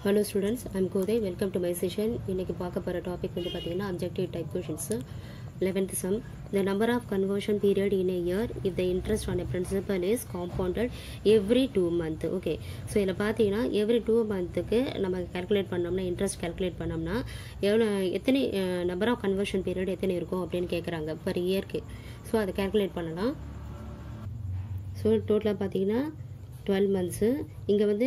Hello students I'm Kothai welcome to my session இன்றைக்கி பார்க்க போகிற டாபிக் வந்து பார்த்தீங்கன்னா objective type questions eleventh sum the number of conversion period in a year if the interest on a principal is compounded every two month okay so இதில் பார்த்தீங்கன்னா every two மந்த்துக்கு நம்ம calculate பண்ணோம்னா இன்ட்ரெஸ்ட் கால்குலேட் பண்ணோம்னா எவ்வளோ எத்தனை number of conversion period எத்தனை இருக்கும் அப்படின்னு கேட்குறாங்க பர் இயர்க்கு ஸோ அதை கால்குலேட் பண்ணலாம் ஸோ டோட்டலாக பார்த்தீங்கன்னா டுவெல் மந்த்ஸு இங்கே வந்து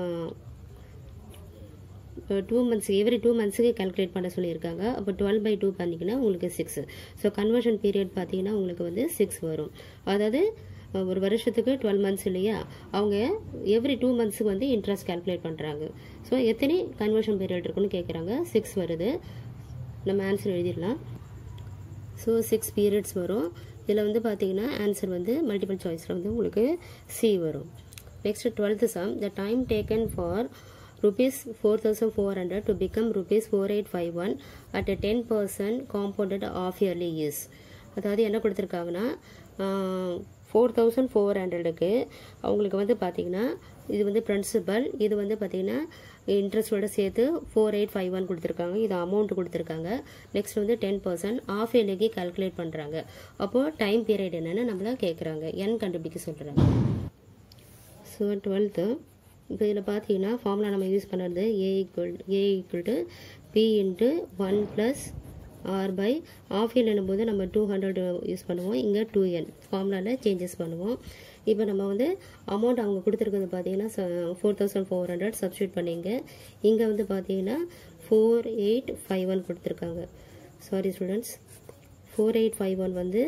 டூ மந்த்ஸ் எவ்ரி டூ மந்த்ஸுக்கு கால்குலேட் பண்ண சொல்லியிருக்காங்க அப்போ டுவெல் பை டூ பண்ணிங்கன்னா உங்களுக்கு சிக்ஸ் ஸோ கன்வர்ஷன் பீரியட் பார்த்தீங்கன்னா உங்களுக்கு வந்து சிக்ஸ் வரும் அதாவது அஹ், ஒரு வருஷத்துக்கு டுவெல் மந்த்ஸ் இல்லையா அவங்க எவ்ரி டூ மந்த்ஸுக்கு வந்து இன்ட்ரெஸ்ட் கால்குலேட் பண்ணுறாங்க ஸோ எத்தனை கன்வர்ஷன் பீரியட் இருக்குன்னு கேட்குறாங்க சிக்ஸ் வருது நம்ம ஆன்சர் எழுதிடலாம் ஸோ சிக்ஸ் பீரியட்ஸ் வரும் இதில் வந்து பார்த்தீங்கன்னா ஆன்சர் வந்து மல்டிபிள் சாய்ஸில் வந்து உங்களுக்கு சி வரும் next twelfth sum the time taken for rupees four thousand four hundred to become rupees four eight five one at ten percent compounded half yearly years அதாவது என்ன கொடுத்துருக்காங்கன்னா ஃபோர் தௌசண்ட் ஃபோர் ஹண்ட்ரடுக்கு அவங்களுக்கு வந்து பார்த்தீங்கன்னா இது வந்து பிரின்சிபல் இது வந்து பார்த்தீங்கன்னா இன்ட்ரெஸ்டோட சேர்த்து ஃபோர் எயிட் ஃபைவ் ஒன் கொடுத்துருக்காங்க இது அமௌண்ட் கொடுத்துருக்காங்க நெக்ஸ்ட் வந்து டென் பர்சன்ட் ஆஃப் இயர்லிக்கு கால்குலேட் பண்ணுறாங்க அப்போது டைம் பீரியட் என்னன்னு நம்மள கேட்குறாங்க என் கண்டுபிடிக்க சொல்கிறாங்க ஸோ டுவெல்த்து இப்போ இதில் பார்த்தீங்கன்னா ஃபார்முலா நம்ம யூஸ் பண்ணுறது A equal A equal to P into one plus R by of N என்னும்போது நம்ம டூ ஹண்ட்ரட் யூஸ் பண்ணுவோம் இங்கே டூ என் ஃபார்முலாவில் சேஞ்சஸ் பண்ணுவோம் இப்போ நம்ம வந்து அமௌண்ட் அவங்க கொடுத்துருக்கிறது பார்த்தீங்கன்னா four thousand four hundred substitute பண்ணிங்க இங்கே வந்து பார்த்தீங்கன்னா ஃபோர் எயிட் ஃபைவ் ஒன் கொடுத்துருக்காங்க sorry students four eight five one வந்து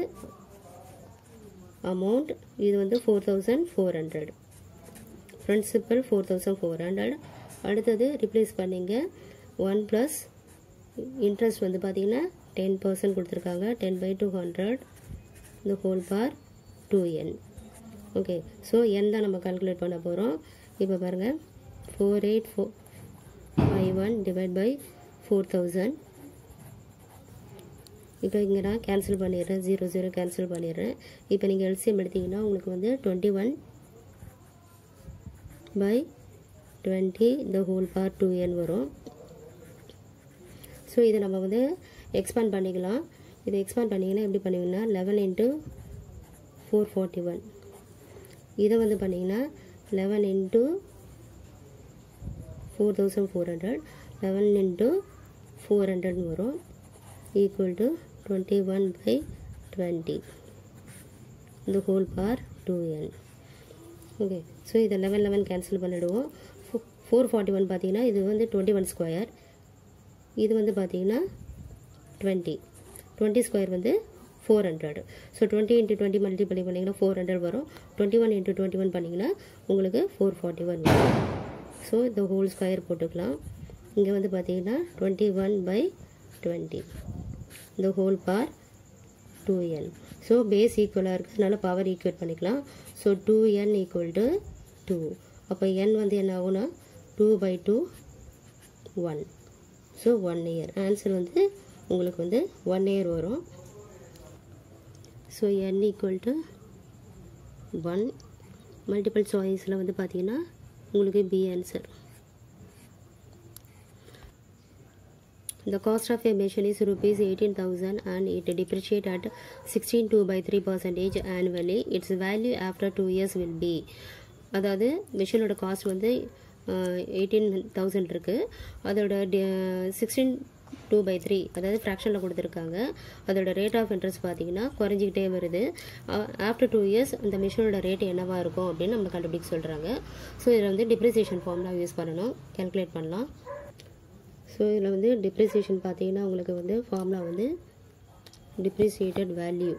அமௌண்ட் இது வந்து four thousand four hundred principal four thousand four hundred அடுத்தது ரிப்ளேஸ் பண்ணிங்க ஒன் ப்ளஸ் இன்ட்ரெஸ்ட் வந்து பார்த்தீங்கன்னா டென் பர்சன்ட் கொடுத்துருக்காங்க டென் பை டூ ஹண்ட்ரட் இந்த whole power two N okay so N தான் நம்ம கால்குலேட் பண்ண போகிறோம் இப்போ பாருங்கள் four eight four five one divide by four thousand இப்போ இங்கே நான் கேன்சல் பண்ணிடுறேன் ஜீரோ ஜீரோ கேன்சல் பண்ணிடுறேன் இப்போ நீங்கள் எல்சிஎம் எடுத்தீங்கன்னா உங்களுக்கு வந்து டுவெண்ட்டி ஒன் பை டுவெண்ட்டி இந்த ஹோல் பார் டூ என் வரும் ஸோ இதை நம்ம வந்து எக்ஸ்பேண்ட் பண்ணிக்கலாம் இதை எக்ஸ்பேண்ட் பண்ணிங்கன்னா எப்படி பண்ணுவீங்கன்னா eleven into four forty one இதை வந்து பண்ணிங்கன்னா eleven into four thousand four hundred eleven into four ஹண்ட்ரட்னு வரும் equal to twenty one by twenty இந்த whole power two N okay so இதை லெவன் லெவன் கேன்சல் பண்ணிவிடுவோம் ஃபோர் ஃபார்ட்டி ஒன் பார்த்தீங்கன்னா இது வந்து டுவெண்ட்டி ஒன் ஸ்கொயர் இது வந்து பார்த்தீங்கன்னா டுவெண்ட்டி டுவெண்ட்டி ஸ்கொயர் வந்து four hundred so twenty into twenty multiply பண்ணிங்கன்னா ஃபோர் ஹண்ட்ரட் வரும் twenty one into twenty one பண்ணிங்கன்னா உங்களுக்கு ஃபோர் ஃபார்ட்டி ஒன் வரும் ஸோ இந்த ஹோல் ஸ்கொயர் போட்டுக்கலாம் இங்கே வந்து பார்த்தீங்கன்னா டுவெண்ட்டி ஒன் பை டுவெண்ட்டி இந்த whole power two N so base ஈக்குவலாக இருக்கிறதுனால பவர் ஈக்குவேட் பண்ணிக்கலாம் so two N equal to two அப்போ என் வந்து என்ன ஆகும்னா two by two one so one year answer வந்து உங்களுக்கு வந்து ஒன் இயர் வரும் so N equal to one multiple சாய்ஸில் வந்து பார்த்தீங்கன்னா உங்களுக்கு B answer The cost of a machine is rupees 18,000 and it depreciate at 16.2 by 3 percentage annually. Its value after 2 years will be அதாவது மிஷினோட காஸ்ட் வந்து eighteen thousand இருக்குது அதோட sixteen two by three அதாவது ஃப்ராக்ஷனில் கொடுத்துருக்காங்க அதோட ரேட் ஆஃப் இன்ட்ரெஸ்ட் பார்த்தீங்கன்னா குறைஞ்சிக்கிட்டே வருது ஆஃப்டர் டூ இயர்ஸ் அந்த மிஷினோட ரேட் என்னவாக இருக்கும் அப்படின்னு நம்ம கண்டுபிடிக்க சொல்கிறாங்க ஸோ இதில் வந்து டிப்ரிசியேஷன் ஃபார்ம்லாம் யூஸ் பண்ணணும் கேல்குலேட் பண்ணலாம் ஸோ இதில் வந்து டிப்ரிசியேஷன் பார்த்தீங்கன்னா உங்களுக்கு வந்து ஃபார்முலா வந்து depreciated value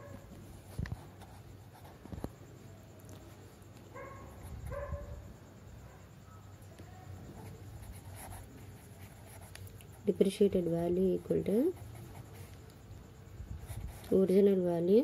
depreciated value equal to original value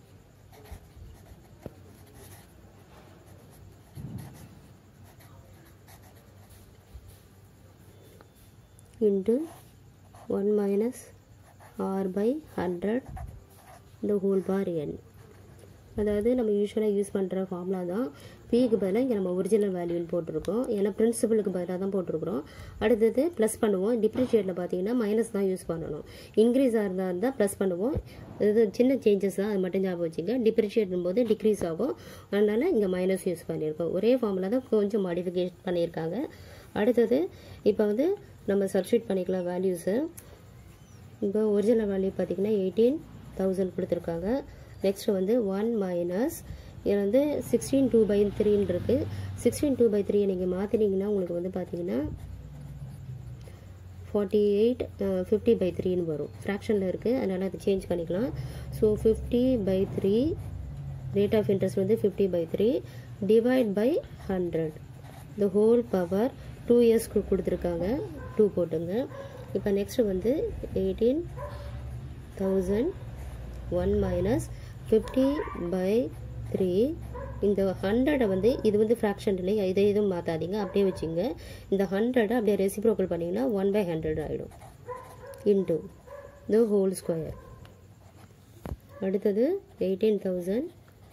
into 1 minus r by 100 the whole bar n அதாவது நம்ம யூஸ்வலாக யூஸ் பண்ணுற ஃபார்முலா தான் பிக்கு பதிலாக இங்கே நம்ம ஒரிஜினல் வேல்யூன்னு போட்டிருக்கோம் ஏன்னா பிரின்சிபலுக்கு பதிலாக தான் போட்டிருக்கிறோம் அடுத்தது ப்ளஸ் பண்ணுவோம் டிப்ரிஷியேட்டில் பார்த்தீங்கன்னா மைனஸ் தான் யூஸ் பண்ணணும் இன்க்ரீஸாக இருந்தால் இருந்தால் ப்ளஸ் பண்ணுவோம் இது சின்ன சேஞ்சஸ் தான் அது மட்டும் ஞாபகம் வச்சுங்க டிப்ரிஷியேட்டும் போது டிக்ரீஸ் ஆகும் அதனால் இங்கே மைனஸ் யூஸ் பண்ணியிருக்கோம் ஒரே ஃபார்மில் தான் கொஞ்சம் மாடிஃபிகேஷன் பண்ணியிருக்காங்க அடுத்தது இப்போ வந்து நம்ம சப்ஸ்டியூட் பண்ணிக்கலாம் வேல்யூஸு இப்போ ஒரிஜினல் வேல்யூ பார்த்தீங்கன்னா எயிட்டீன் தௌசண்ட் கொடுத்துருக்காங்க நெக்ஸ்ட் வந்து ஒன் மைனஸ் இதில் வந்து சிக்ஸ்டீன் டூ பை த்ரீன்னு இருக்குது சிக்ஸ்டீன் டூ பை த்ரீ நீங்கள் மாற்றினீங்கன்னா உங்களுக்கு வந்து பார்த்தீங்கன்னா ஃபார்ட்டி எயிட் ஃபிஃப்டி பை த்ரீன்னு வரும் ஃப்ராக்ஷனில் இருக்குது அதனால் அதை சேஞ்ச் பண்ணிக்கலாம் so fifty by three rate of interest வந்து fifty by three divide by hundred the whole power two இயர்ஸ்க்கு கொடுத்துருக்காங்க டூ போட்டுங்க இப்போ நெக்ஸ்ட் வந்து eighteen thousand one minus fifty by three இந்த ஹண்ட்ரடை வந்து இது வந்து ஃப்ராக்ஷன் இல்லையா இதை எதுவும் மாற்றாதீங்க அப்படியே வச்சுங்க இந்த ஹண்ட்ரடை அப்படியே ரெசிப்ரோக்கல் பண்ணிங்கன்னா ஒன் பை ஹண்ட்ரட் ஆகிடும் இன்டூ த ஹோல் ஸ்கொயர் அடுத்தது eighteen thousand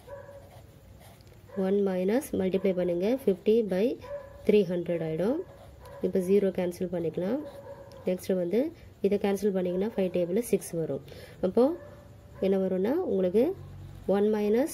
one minus multiply பண்ணுங்கள் ஃபிஃப்டி பை த்ரீ ஹண்ட்ரட் ஆகிடும் இப்போ ஜீரோ கேன்சல் பண்ணிக்கலாம் நெக்ஸ்ட்டு வந்து இதை கேன்சல் பண்ணிங்கன்னா ஃபைவ் டேபிளில் சிக்ஸ் வரும் அப்போது என்ன வரும்னா உங்களுக்கு one minus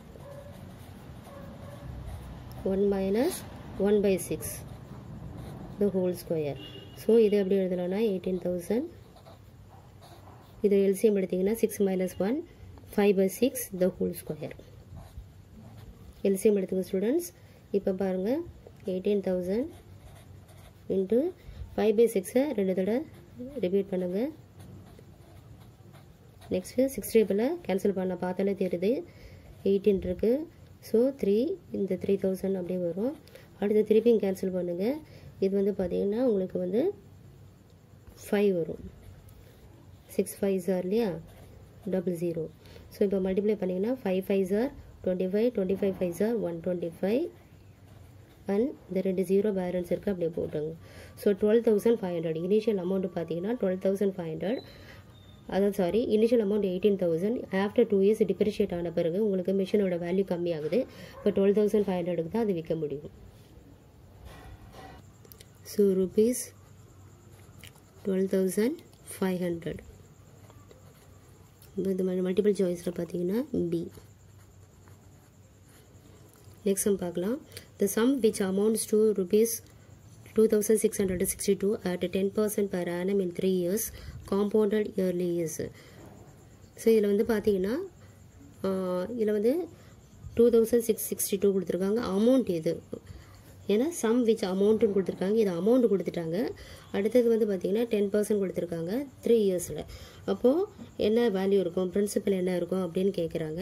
one minus one by six the whole square so இது எப்படி எழுதலாம்னா எயிட்டீன் தௌசண்ட் இது எல்சிஎம் எடுத்திங்கன்னா six minus one five by six the whole square LCM எடுத்துங்க ஸ்டூடெண்ட்ஸ் இப்போ பாருங்கள் eighteen thousand into five by சிக்ஸை ரெண்டு தடவை ரிப்பீட் பண்ணுங்கள் நெக்ஸ்ட்டு சிக்ஸ் டேபிளில் கேன்சல் பண்ண பார்த்தாலே தெரியுது எயிட்டீன் இருக்குது ஸோ த்ரீ இந்த த்ரீ தௌசண்ட் அப்படியே வரும் அடுத்து திருப்பியும் கேன்சல் பண்ணுங்கள் இது வந்து பார்த்திங்கன்னா உங்களுக்கு வந்து ஃபைவ் வரும் சிக்ஸ் ஃபைவ் சார் இல்லையா டபுள் ஜீரோ ஸோ இப்போ மல்டிப்ளை பண்ணிங்கன்னா five five sir twenty five twenty five five sir one twenty five and இந்த ரெண்டு ஜீரோ பேலன்ஸ் இருக்குது அப்படியே போட்டுங்க so twelve thousand five hundred initial amount பார்த்தீங்கன்னா டுவெல் தௌசண்ட் ஃபைவ் ஹண்ட்ரட் அதான் sorry initial amount eighteen thousand after two years depreciate ஆன பிறகு உங்களுக்கு மிஷினோட வேல்யூ கம்மியாகுது இப்போ டுவெல் தௌசண்ட் ஃபைவ் ஹண்ட்ரடுக்கு தான் அது விற்க முடியும் so rupees twelve thousand five hundred இது மல்டிபிள் சாய்ஸில் பார்த்தீங்கன்னா பி நெக்ஸ்ட் சம் பார்க்கலாம் the sum which amounts to rupees two thousand six hundred sixty two at ten percent per annum in three years compounded yearly years so இதில் வந்து பார்த்தீங்கன்னா இதில் வந்து two thousand six sixty two கொடுத்துருக்காங்க amount இது ஏன்னா some which அமௌண்ட்டுன்னு கொடுத்துருக்காங்க இது அமௌண்ட் கொடுத்துட்டாங்க அடுத்தது வந்து பார்த்திங்கன்னா டென் பர்சன்ட் கொடுத்துருக்காங்க த்ரீ இயர்ஸில் அப்போது என்ன வேல்யூ இருக்கும் பிரின்சிபல் என்ன இருக்கும் அப்படின்னு கேட்குறாங்க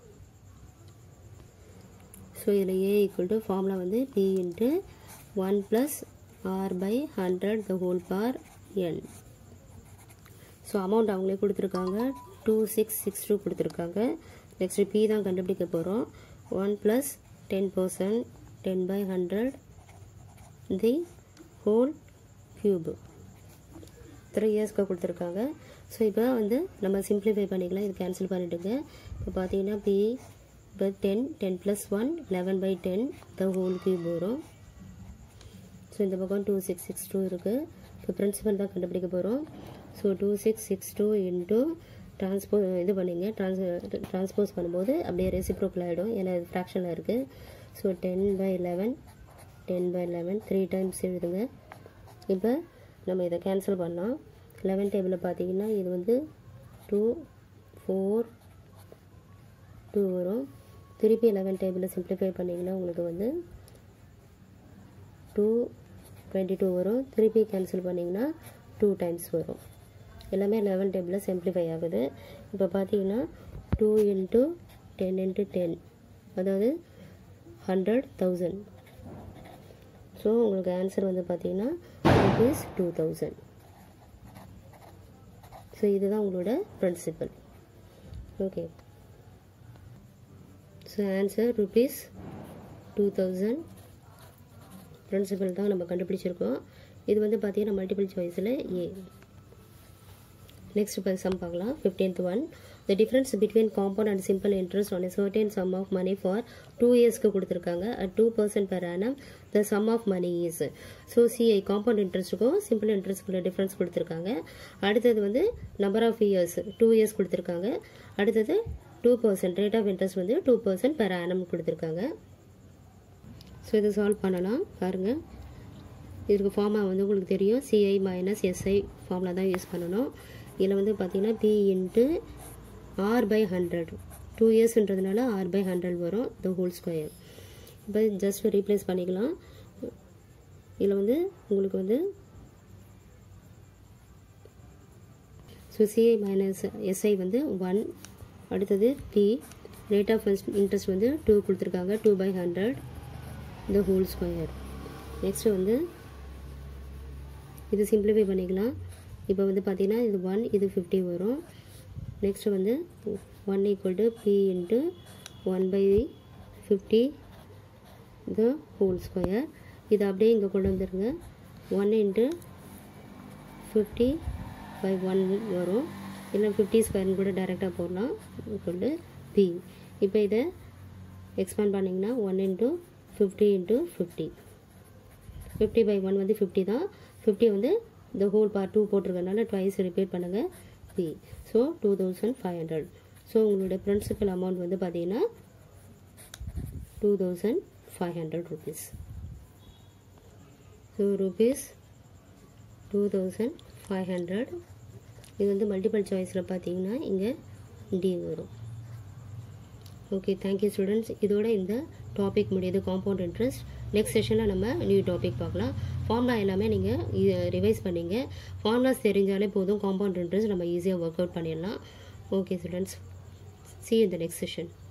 ஸோ இதில் ஏ ஈக்குவல் டு ஃபார்முலா வந்து P into one plus R by hundred the whole power N so amount அவங்களே கொடுத்துருக்காங்க டூ சிக்ஸ் சிக்ஸ் டூ கொடுத்துருக்காங்க நெக்ஸ்ட்டு பி தான் கண்டுபிடிக்க போகிறோம் one plus ten percent ten by hundred the whole cube three இயர்ஸ்க்கு கொடுத்துருக்காங்க so இப்போ வந்து நம்ம சிம்ப்ளிஃபை பண்ணிக்கலாம் இது கேன்சல் பண்ணிவிட்டுங்க இப்போ பார்த்தீங்கன்னா பி இப்போ ten ten plus one eleven by ten the whole cube வரும் ஸோ இந்த பக்கம் டூ சிக்ஸ் சிக்ஸ் டூ இருக்குது இப்போ பிரின்சிபல் தான் கண்டுபிடிக்க போகிறோம் so two six six two into transpose இது பண்ணிங்க ட்ரான்ஸ் ட்ரான்ஸ்போஸ் பண்ணும்போது அப்படியே ரெசிப்ரோக்கல் ஆகிடும் ஏன்னா இது ஃப்ராக்ஷனில் இருக்குது so ten by eleven ten by eleven three times எழுதுங்க இப்போ நம்ம இதை கேன்சல் பண்ணலாம் லெவன் டேபிளில் பார்த்தீங்கன்னா இது வந்து டூ ஃபோர் டூ வரும் திருப்பி லெவன் டேபிளில் சிம்ப்ளிஃபை பண்ணிங்கன்னா உங்களுக்கு வந்து டூ டுவெண்ட்டி டூ வரும் திருப்பி கேன்சல் பண்ணிங்கன்னா டூ டைம்ஸ் வரும் எல்லாமே லெவன் டேபிளில் சிம்ப்ளிஃபை ஆகுது இப்போ பார்த்தீங்கன்னா two into ten into ten அதாவது ஹண்ட்ரட் தௌசண்ட் ஸோ உங்களுக்கு ஆன்சர் வந்து பார்த்தீங்கன்னா ருபீஸ் டூ தௌசண்ட் ஸோ இதுதான் உங்களோட principal okay so answer rupees two thousand principal தான் நம்ம கண்டுபிடிச்சிருக்கோம் இது வந்து பார்த்தீங்கன்னா மல்டிபிள் சாய்ஸில் ஏ நெக்ஸ்ட் இப்போ சம் பார்க்கலாம் fifteenth one the difference between compound and simple interest on a certain sum of money for two இயர்ஸ்க்கு கொடுத்துருக்காங்க at two percent per annum the sum of money is so CI compound இன்ட்ரெஸ்ட்டுக்கும் simple இன்ட்ரெஸ்ட்டுக்குள்ள difference கொடுத்துருக்காங்க அடுத்தது வந்து number of years two years கொடுத்துருக்காங்க அடுத்தது two percent rate of interest வந்து டூ பர்சன்ட் per annum கொடுத்துருக்காங்க ஸோ இதை சால்வ் பண்ணலாம் பாருங்கள் இதுக்கு ஃபார்மா வந்து உங்களுக்கு தெரியும் சிஐ மைனஸ் எஸ்ஐ ஃபார்முலா தான் யூஸ் பண்ணணும் இதில் வந்து பார்த்தீங்கன்னா P into R by hundred two இயர்ஸ்ன்றதுனால ஆர் பை ஹண்ட்ரட் வரும் த ஹோல் ஸ்கொயர் இப்போ ஜஸ்ட் ரீப்ளேஸ் பண்ணிக்கலாம் இதில் வந்து உங்களுக்கு வந்து ஸோ சிஐ மைனஸ் எஸ்ஐ வந்து ஒன் அடுத்தது பி ரேட் ஆஃப் இன்ட்ரெஸ்ட் வந்து டூ கொடுத்துருக்காங்க two by hundred the whole square next வந்து இது சிம்பிளிஃபை பண்ணிக்கலாம் இப்போ வந்து பார்த்தீங்கன்னா இது ஒன் இது ஃபிஃப்டி வரும் நெக்ஸ்ட்டு வந்து one equal to P into one by fifty the whole square இது அப்படியே இங்கே கொண்டு வந்துடுங்க one into fifty by one வரும் இல்லை ஃபிஃப்டி ஸ்கொயர்னு கூட டைரெக்டாக போடலாம் ஈக்குவல் டு பி இப்போ இதை எக்ஸ்பேண்ட் பண்ணிங்கன்னா one into fifty into fifty fifty by one வந்து ஃபிஃப்டி தான் ஃபிஃப்டி வந்து இந்த ஹோல் பார்ட் டூ போட்டிருக்கனால ட்வைஸ் ரிப்பீட் பண்ணுங்கள் P so two thousand five hundred so உங்களுடைய பிரின்சிபல் அமௌண்ட் வந்து பார்த்தீங்கன்னா two thousand five hundred rupees so rupees two thousand five hundred இது வந்து மல்டிபிள் சாய்ஸில் பார்த்தீங்கன்னா இங்கே டி வரும் ஓகே தேங்க்யூ ஸ்டூடெண்ட்ஸ் இதோட இந்த டாபிக் முடியுது காம்பவுண்ட் இன்ட்ரெஸ்ட் நெக்ஸ்ட் செஷனில் நம்ம நியூ டாபிக் பார்க்கலாம் ஃபார்முலா எல்லாமே நீங்கள் ரிவைஸ் பண்ணிங்க ஃபார்முலாஸ் தெரிஞ்சாலே போதும் காம்பவுண்ட் இன்ட்ரெஸ்ட் நம்ம ஈஸியாக ஒர்க் அவுட் பண்ணிடலாம் ஓகே ஸ்டூடெண்ட்ஸ் சி இந்த நெக்ஸ்ட் செஷன்